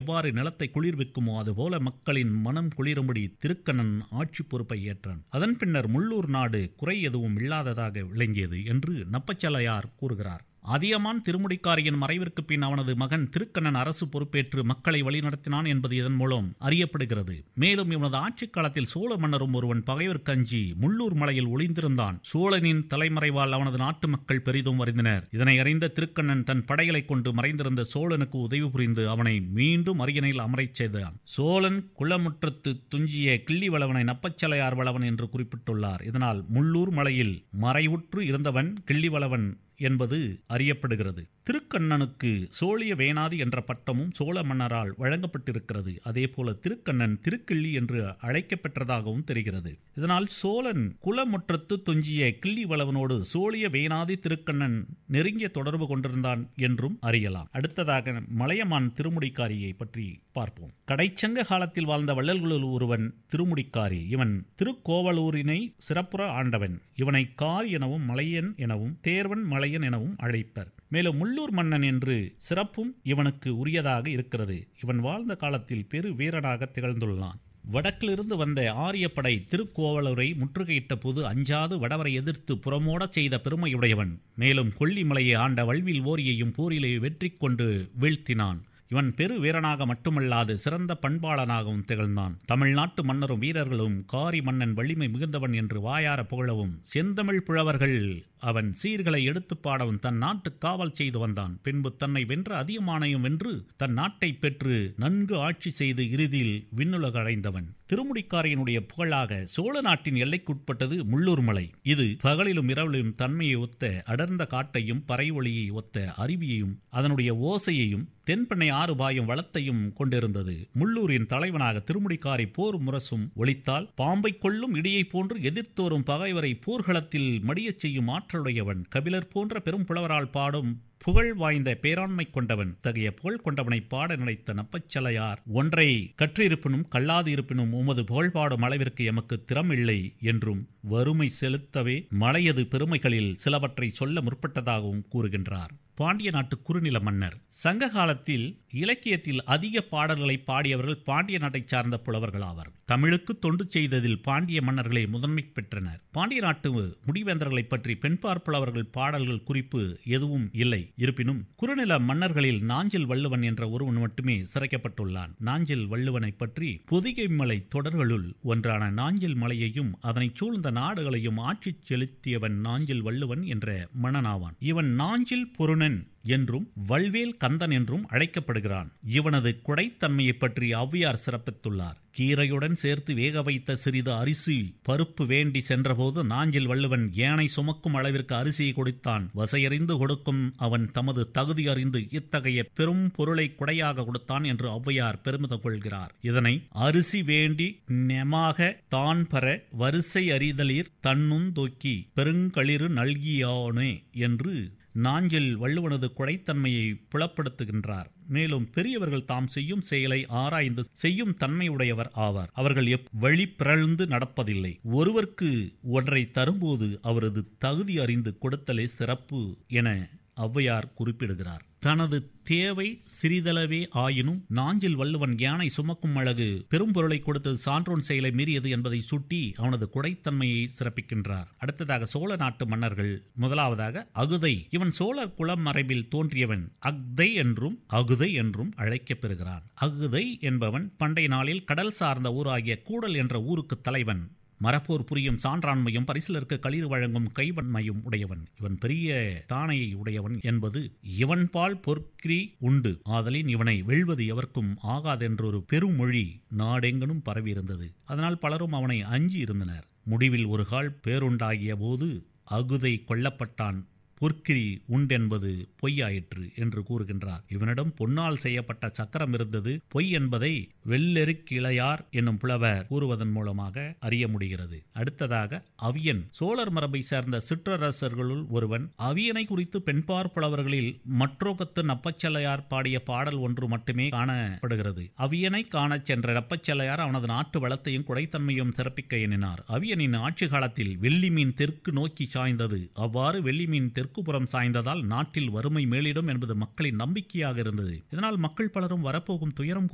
எவ்வாறு நிலத்தை குளிர்விக்குமோ அதுபோல மக்களின் மனம் குளிரும்படி திருக்கண்ணன் ஆட்சி பொறுப்பை ஏற்றான் அதன் பின்னர் முள்ளூர் நாடு குறை எதுவும் இல்லாததாக விளங்கியது என்று நப்பச்சலையார் கூறுகிறார் அதியமான் திருமுடிக்காரியின் மறைவிற்கு பின் அவனது மகன் திருக்கண்ணன் அரசு பொறுப்பேற்று மக்களை வழிநடத்தினான் என்பது இதன் மூலம் அறியப்படுகிறது மேலும் இவனது ஆட்சிக் காலத்தில் சோழ மன்னரும் ஒருவன் பகைவர்க்கு அஞ்சி முள்ளூர் மலையில் ஒளிந்திருந்தான் சோழனின் தலைமறைவால் அவனது நாட்டு மக்கள் பெரிதும் வருந்தினர் இதனை அறிந்த திருக்கண்ணன் தன் படைகளை கொண்டு மறைந்திருந்த சோழனுக்கு உதவி புரிந்து அவனை மீண்டும் அரியணையில் அமரச் செய்தான் சோழன் குளமுற்றத்து துஞ்சிய கிள்ளி வளவனை நப்பச்சலையார் வளவன் என்று குறிப்பிட்டுள்ளார் இதனால் முள்ளூர் மலையில் மறைவுற்று இருந்தவன் கிள்ளி வளவன் என்பது அறியப்படுகிறது திருக்கண்ணனுக்கு சோழிய வேணாதி என்ற பட்டமும் சோழ மன்னரால் வழங்கப்பட்டிருக்கிறது அதேபோல திருக்கண்ணன் திருக்கிள்ளி என்று அழைக்கப்பெற்றதாகவும் தெரிகிறது இதனால் சோழன் குலமுற்றத்து துஞ்சிய கிள்ளி வளவனோடு சோழிய வேணாதி திருக்கண்ணன் நெருங்கிய தொடர்பு கொண்டிருந்தான் என்றும் அறியலாம் அடுத்ததாக மலையமான் திருமுடிக்காரியை பற்றி பார்ப்போம் கடைச்சங்க காலத்தில் வாழ்ந்த வள்ளல்களுள் ஒருவன் திருமுடிக்காரி இவன் திருக்கோவலூரினை சிறப்புற ஆண்டவன் இவனை கார் எனவும் மலையன் எனவும் தேர்வன் மலையன் எனவும் அழைப்பர் மேலும் முள்ளூர் மன்னன் என்று சிறப்பும் இவனுக்கு உரியதாக இருக்கிறது இவன் வாழ்ந்த காலத்தில் பெரு வீரனாக திகழ்ந்துள்ளான் வடக்கிலிருந்து வந்த ஆரியப்படை திருக்கோவலூரை முற்றுகையிட்ட போது அஞ்சாது வடவரை எதிர்த்து புறமோடச் செய்த பெருமையுடையவன் மேலும் கொல்லிமலையை ஆண்ட வல்வில் ஓரியையும் போரிலே வெற்றி கொண்டு வீழ்த்தினான் இவன் பெரு வீரனாக மட்டுமல்லாது சிறந்த பண்பாளனாகவும் திகழ்ந்தான் தமிழ்நாட்டு மன்னரும் வீரர்களும் காரி மன்னன் வலிமை மிகுந்தவன் என்று வாயார புகழவும் செந்தமிழ் புழவர்கள் அவன் சீர்களை எடுத்துப் பாடவும் தன் நாட்டு காவல் செய்து வந்தான் பின்பு தன்னை வென்ற அதிகமானையும் வென்று தன் நாட்டை பெற்று நன்கு ஆட்சி செய்து இறுதியில் விண்ணுலக அடைந்தவன் திருமுடிக்காரையினுடைய புகழாக சோழ நாட்டின் எல்லைக்குட்பட்டது முள்ளூர் மலை இது பகலிலும் இரவிலும் தன்மையை ஒத்த அடர்ந்த காட்டையும் பறை ஒளியை ஒத்த அருவியையும் அதனுடைய ஓசையையும் தென்பெண்ணை ஆறு பாயும் வளத்தையும் கொண்டிருந்தது முள்ளூரின் தலைவனாக திருமுடிக்காரை போர் முரசும் ஒழித்தால் பாம்பை கொள்ளும் இடியை போன்று எதிர்த்தோறும் பகைவரை போர்க்களத்தில் மடியச் செய்யும் ஆற்றலுடையவன் கபிலர் போன்ற பெரும் புலவரால் பாடும் புகழ் வாய்ந்த பேராண்மை கொண்டவன் தகைய புகழ் கொண்டவனை பாட நினைத்த நப்பச்சலையார் ஒன்றை கற்றிருப்பினும் கல்லாது இருப்பினும் உமது புகழ் பாடும் அளவிற்கு எமக்கு திறமில்லை என்றும் வறுமை செலுத்தவே மலையது பெருமைகளில் சிலவற்றை சொல்ல முற்பட்டதாகவும் கூறுகின்றார் பாண்டிய நாட்டு குறுநில மன்னர் சங்க காலத்தில் இலக்கியத்தில் அதிக பாடல்களை பாடியவர்கள் பாண்டிய நாட்டை சார்ந்த புலவர்கள் ஆவர் தமிழுக்கு தொண்டு செய்ததில் பாண்டிய மன்னர்களை முதன்மை பெற்றனர் பாண்டிய நாட்டு முடிவேந்தர்களை பற்றி பெண்பார் புலவர்கள் பாடல்கள் குறிப்பு எதுவும் இல்லை இருப்பினும் குறுநில மன்னர்களில் நாஞ்சில் வள்ளுவன் என்ற ஒருவன் மட்டுமே சிறைக்கப்பட்டுள்ளான் நாஞ்சில் வள்ளுவனை பற்றி பொதிகை மலை தொடர்களுள் ஒன்றான நாஞ்சில் மலையையும் அதனைச் சூழ்ந்த நாடுகளையும் ஆட்சி செலுத்தியவன் நாஞ்சில் வள்ளுவன் என்ற மன்னனாவான் இவன் நாஞ்சில் பொருணன் என்றும் வல்வேல் கந்தன் என்றும் அழைக்கப்படுகிறான் இவனது குடைத்தன்மையை பற்றி ஔவையார் சிறப்பித்துள்ளார் கீரையுடன் சேர்த்து வேக வைத்த சிறிது அரிசி பருப்பு வேண்டி சென்றபோது நாஞ்சில் வள்ளுவன் ஏனை சுமக்கும் அளவிற்கு அரிசியை கொடுத்தான் வசையறிந்து கொடுக்கும் அவன் தமது தகுதி அறிந்து இத்தகைய பெரும் பொருளை குடையாக கொடுத்தான் என்று ஔவையார் பெருமிதம் கொள்கிறார் இதனை அரிசி வேண்டி நெமாக தான் பெற வரிசை அறிதலிர் தன்னும் தொக்கி பெருங்களிறு நல்கியானே என்று நாஞ்சில் வள்ளுவனது குடைத்தன்மையை புலப்படுத்துகின்றார் மேலும் பெரியவர்கள் தாம் செய்யும் செயலை ஆராய்ந்து செய்யும் தன்மையுடையவர் ஆவார் அவர்கள் எப் வழி பிறழ்ந்து நடப்பதில்லை ஒருவருக்கு ஒன்றை தரும்போது அவரது தகுதி அறிந்து கொடுத்தலே சிறப்பு என ஔவையார் குறிப்பிடுகிறார் தனது தேவை சிறிதளவே ஆயினும் நாஞ்சில் வள்ளுவன் யானை சுமக்கும் அழகு பெரும் பொருளை கொடுத்தது சான்றோன் செயலை மீறியது என்பதை சுட்டி அவனது குடைத்தன்மையை சிறப்பிக்கின்றார் அடுத்ததாக சோழ நாட்டு மன்னர்கள் முதலாவதாக அகுதை இவன் சோழர் குளம் மறைவில் தோன்றியவன் அக்தை என்றும் அகுதை என்றும் அழைக்கப்பெறுகிறான் அகுதை என்பவன் பண்டைய நாளில் கடல் சார்ந்த ஊராகிய கூடல் என்ற ஊருக்கு தலைவன் மரப்போர் புரியும் சான்றாண்மையும் பரிசிலருக்கு களிர் வழங்கும் கைவன்மையும் உடையவன் இவன் பெரிய தானையை உடையவன் என்பது இவன் பால் பொற்கிரி உண்டு ஆதலின் இவனை வெல்வது எவர்க்கும் ஆகாதென்றொரு பெருமொழி நாடெங்கனும் பரவியிருந்தது அதனால் பலரும் அவனை அஞ்சி இருந்தனர் முடிவில் ஒரு கால் பேருண்டாகிய போது அகுதை கொல்லப்பட்டான் பொற்கிரி உண்டென்பது பொய்யாயிற்று என்று கூறுகின்றார் இவனிடம் பொன்னால் செய்யப்பட்ட சக்கரம் இருந்தது பொய் என்பதை வெள்ளெருக்கிளையார் என்னும் புலவர் கூறுவதன் மூலமாக அறிய முடிகிறது அடுத்ததாக அவியன் சோழர் மரபை சேர்ந்த சிற்றரசர்களுள் ஒருவன் அவியனை குறித்து பெண்பார் புலவர்களில் மற்றோகத்து நப்பச்சலையார் பாடிய பாடல் ஒன்று மட்டுமே காணப்படுகிறது அவியனை காணச் சென்ற நப்பச்சலையார் அவனது நாட்டு வளத்தையும் குடைத்தன்மையும் சிறப்பிக்க எண்ணினார் அவியனின் ஆட்சி காலத்தில் வெள்ளி மீன் தெற்கு நோக்கி சாய்ந்தது அவ்வாறு வெள்ளி மீன் தெற்குப்புறம் சாய்ந்ததால் நாட்டில் வறுமை மேலிடும் என்பது மக்களின் நம்பிக்கையாக இருந்தது இதனால் மக்கள் பலரும் வரப்போகும் துயரம்